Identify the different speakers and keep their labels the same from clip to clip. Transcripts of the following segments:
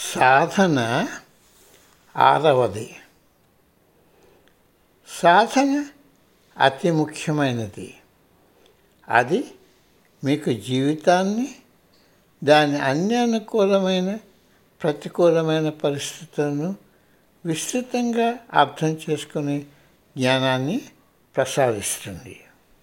Speaker 1: సాధన ఆరవది సాధన అతి ముఖ్యమైనది అది మీకు జీవితాన్ని దాని అన్ని అనుకూలమైన ప్రతికూలమైన పరిస్థితులను విస్తృతంగా అర్థం చేసుకునే జ్ఞానాన్ని ప్రసాదిస్తుంది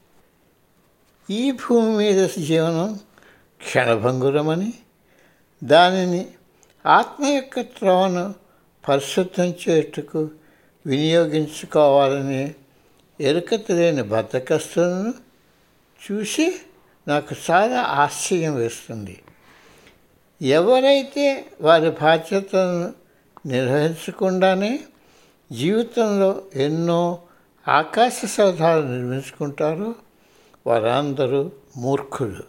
Speaker 1: ఈ భూమి మీద జీవనం క్షణభంగురమని దానిని ఆత్మ యొక్క త్రోవను పరిశుద్ధం చేయుటకు వినియోగించుకోవాలని ఎరుక తెలియని బద్దకస్తులను చూసి నాకు చాలా ఆశ్చర్యం వేస్తుంది ఎవరైతే వారి బాధ్యతలను నిర్వహించకుండానే జీవితంలో ఎన్నో ఆకాశ సౌధాలు నిర్మించుకుంటారో వారందరూ మూర్ఖులు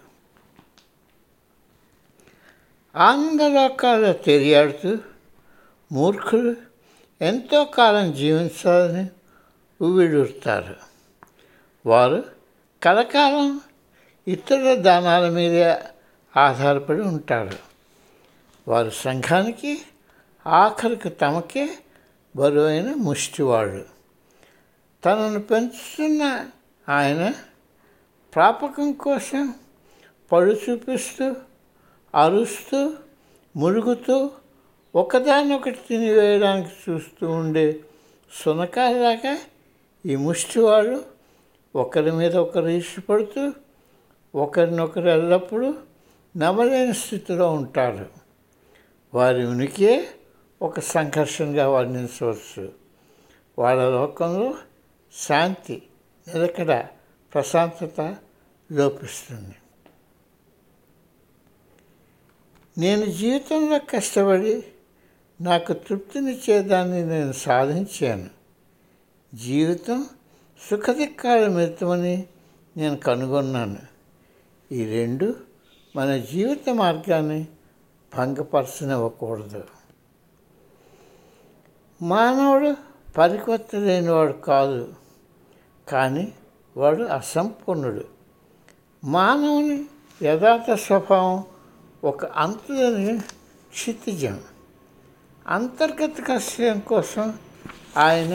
Speaker 1: ఆనందలోకాల్లో తెలియాడుతూ మూర్ఖులు ఎంతో కాలం జీవించాలని ఉవ్విడుతారు వారు కలకాలం ఇతరుల దానాల మీదే ఆధారపడి ఉంటారు వారు సంఘానికి ఆఖరికి తమకే బరువైన ముష్టివాడు తనను పెంచుతున్న ఆయన ప్రాపకం కోసం పడు చూపిస్తూ అరుస్తూ మురుగుతూ ఒకదానొకటి తినివేయడానికి చూస్తూ ఉండే సునకాలాగా ఈ ముష్టివాడు ఒకరి మీద ఒకరు ఇష్టపడుతూ ఒకరినొకరు ఎల్లప్పుడూ నమ్మలేని స్థితిలో ఉంటారు వారి ఉనికే ఒక సంఘర్షణగా వర్ణించవచ్చు వాళ్ళ లోకంలో శాంతి నిలకడ ప్రశాంతత లోపిస్తుంది నేను జీవితంలో కష్టపడి నాకు తృప్తినిచ్చేదాన్ని నేను సాధించాను జీవితం సుఖదిక్కాల మితమని నేను కనుగొన్నాను ఈ రెండు మన జీవిత మార్గాన్ని భంగపరచనివ్వకూడదు మానవుడు పరికొత్త లేనివాడు కాదు కానీ వాడు అసంపూర్ణుడు మానవుని యథార్థ స్వభావం ఒక అంతులని క్షితిజం అంతర్గత కష్టం కోసం ఆయన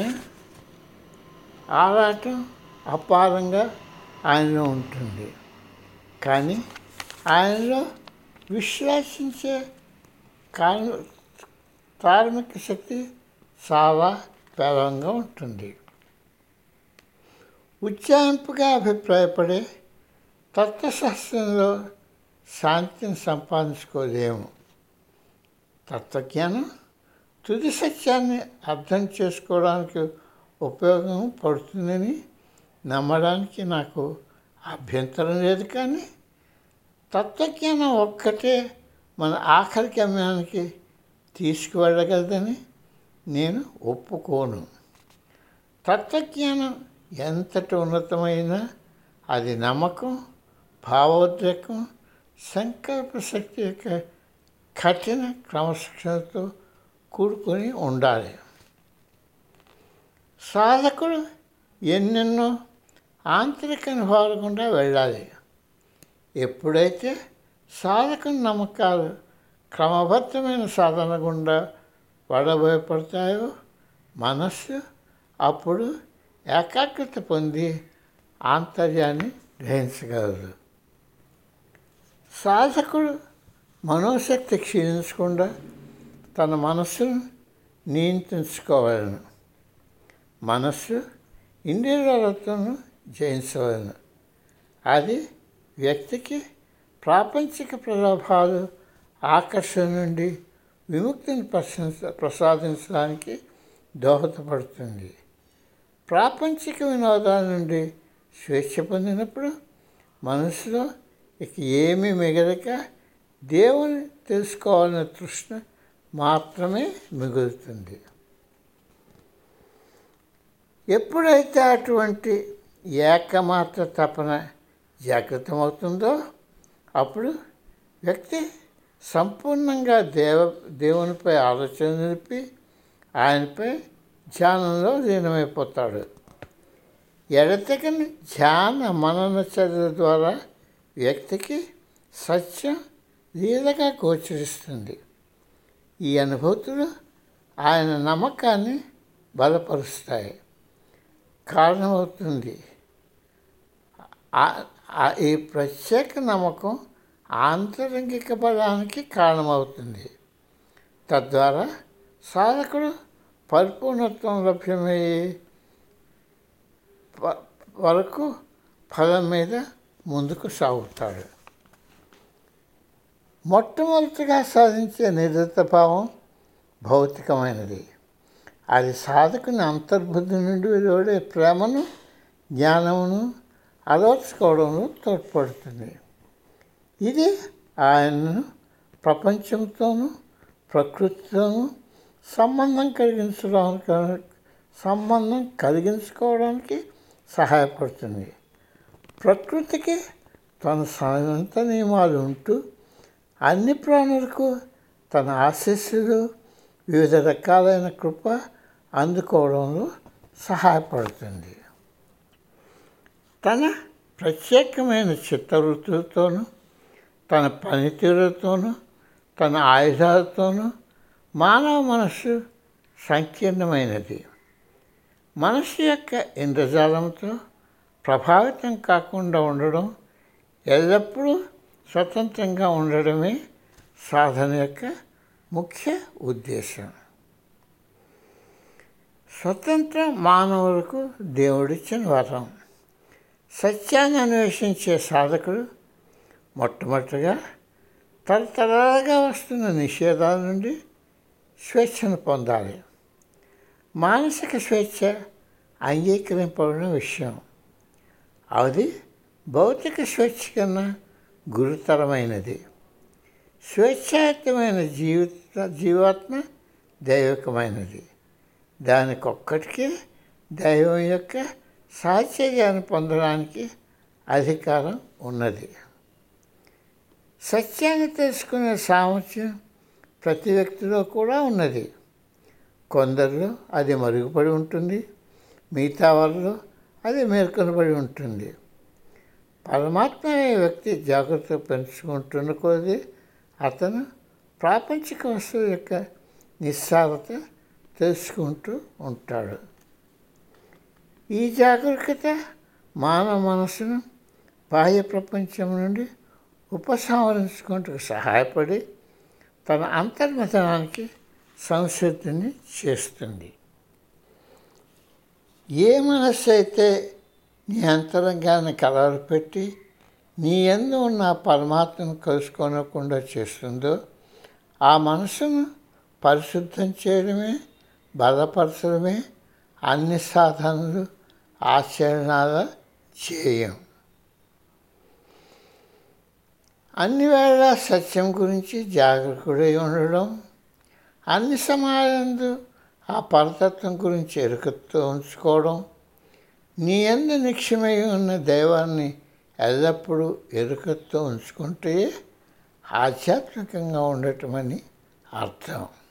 Speaker 1: ఆరాటం అపారంగా ఆయనలో ఉంటుంది కానీ ఆయనలో విశ్లేషించే కారణ ధార్మిక శక్తి చాలా బలంగా ఉంటుంది ఉచ్చాయింపుగా అభిప్రాయపడే తత్వశాస్త్రంలో శాంతిని సంపాదించుకోలేము తత్వజ్ఞానం తుది సత్యాన్ని అర్థం చేసుకోవడానికి ఉపయోగం పడుతుందని నమ్మడానికి నాకు అభ్యంతరం లేదు కానీ తత్వజ్ఞానం ఒక్కటే మన ఆఖరి గమ్యానికి తీసుకువెళ్ళగలదని నేను ఒప్పుకోను తత్వజ్ఞానం ఎంతటి ఉన్నతమైనా అది నమ్మకం భావోద్రేకం సంకల్ప శక్తి యొక్క కఠిన క్రమశిక్షణతో కూడుకొని ఉండాలి సాధకుడు ఎన్నెన్నో ఆంతరిక అనుభవాలు గుండా వెళ్ళాలి ఎప్పుడైతే సాధకుని నమ్మకాలు క్రమబద్ధమైన సాధన గుండా పడబోయపడతాయో మనస్సు అప్పుడు ఏకాగ్రత పొంది ఆంతర్యాన్ని గ్రహించగలదు సాధకుడు మనోశక్తి క్షీణించకుండా తన మనస్సును నియంత్రించుకోవాలను మనస్సు ఇంద్రియాలతో జయించవలను అది వ్యక్తికి ప్రాపంచిక ప్రలోభాలు ఆకర్షణ నుండి విముక్తిని ప్రశంస ప్రసాదించడానికి దోహదపడుతుంది ప్రాపంచిక వినోదాల నుండి స్వేచ్ఛ పొందినప్పుడు మనసులో ఇక ఏమీ మిగలక దేవుని తెలుసుకోవాలనే తృష్ణ మాత్రమే మిగులుతుంది ఎప్పుడైతే అటువంటి ఏకమాత్ర తపన జాగృతమవుతుందో అప్పుడు వ్యక్తి సంపూర్ణంగా దేవ దేవునిపై ఆలోచన నిలిపి ఆయనపై ధ్యానంలో లీనమైపోతాడు ఎడతెగని ధ్యాన మనన చర్యల ద్వారా వ్యక్తికి సత్యం లీలగా గోచరిస్తుంది ఈ అనుభూతులు ఆయన నమ్మకాన్ని బలపరుస్తాయి కారణమవుతుంది ఆ- ఆ- ఈ ప్రత్యేక నమ్మకం ఆంతరంగిక బలానికి కారణమవుతుంది తద్వారా సాధకుడు పరిపూర్ణత్వం లభ్యమయ్యే వ- వరకు ఫలం మీద ముందుకు సాగుతాడు మొట్టమొదటిగా సాధించే నిర్దిత భావం భౌతికమైనది అది సాధకుని అంతర్బుద్ధి నుండి వెలువడే ప్రేమను జ్ఞానమును అలవర్చుకోవడంలో తోడ్పడుతుంది ఇది ఆయనను ప్రపంచంతోనూ ప్రకృతితోనూ సంబంధం కలిగించడానికి సంబంధం కలిగించుకోవడానికి సహాయపడుతుంది ప్రకృతికి తన సొంత నియమాలు ఉంటూ అన్ని ప్రాణులకు తన ఆశీస్సులు వివిధ రకాలైన కృప అందుకోవడంలో సహాయపడుతుంది తన ప్రత్యేకమైన చిత్తవృత్తులతోనూ తన పనితీరుతోనూ తన ఆయుధాలతోనూ మానవ మనస్సు సంకీర్ణమైనది మనస్సు యొక్క ఇంద్రజాలంతో ప్రభావితం కాకుండా ఉండడం ఎల్లప్పుడూ స్వతంత్రంగా ఉండడమే సాధన యొక్క ముఖ్య ఉద్దేశం స్వతంత్ర మానవులకు దేవుడిచ్చిన వరం సత్యాన్ని అన్వేషించే సాధకుడు మొట్టమొదటిగా తరతరాలుగా వస్తున్న నిషేధాల నుండి స్వేచ్ఛను పొందాలి మానసిక స్వేచ్ఛ అంగీకరింపబడిన విషయం అది భౌతిక స్వేచ్ఛ కన్నా గురుతరమైనది స్వేచ్ఛాయుతమైన జీవిత జీవాత్మ దైవికమైనది దానికొక్కటికే దైవం యొక్క సాహచర్యాన్ని పొందడానికి అధికారం ఉన్నది సత్యాన్ని తెలుసుకునే సామర్థ్యం ప్రతి వ్యక్తిలో కూడా ఉన్నది కొందరిలో అది మరుగుపడి ఉంటుంది మిగతా వాళ్ళలో అది మేల్కొనబడి ఉంటుంది పరమాత్మ అనే వ్యక్తి జాగ్రత్త పెంచుకుంటున్న కొద్దీ అతను ప్రాపంచిక వస్తువు యొక్క నిస్సారత తెలుసుకుంటూ ఉంటాడు ఈ జాగరూకత మానవ మనసును బాహ్య ప్రపంచం నుండి ఉపసంహరించుకుంటూ సహాయపడి తన అంతర్మతనానికి సంసిద్ధిని చేస్తుంది ఏ మనస్సు అయితే నీ అంతరంగాన్ని కలవర పెట్టి నీ ఎందు ఉన్న ఆ పరమాత్మను కలుసుకోనకుండా చేస్తుందో ఆ మనసును పరిశుద్ధం చేయడమే బలపరచడమే అన్ని సాధనలు ఆచరణాల చేయం అన్ని వేళ సత్యం గురించి జాగరూకుడై ఉండడం అన్ని సమయాలందు ఆ పరతత్వం గురించి ఎరుకతో ఉంచుకోవడం నీ ఎందు నిక్షమై ఉన్న దైవాన్ని ఎల్లప్పుడూ ఎరుకతో ఉంచుకుంటే ఆధ్యాత్మికంగా ఉండటమని అర్థం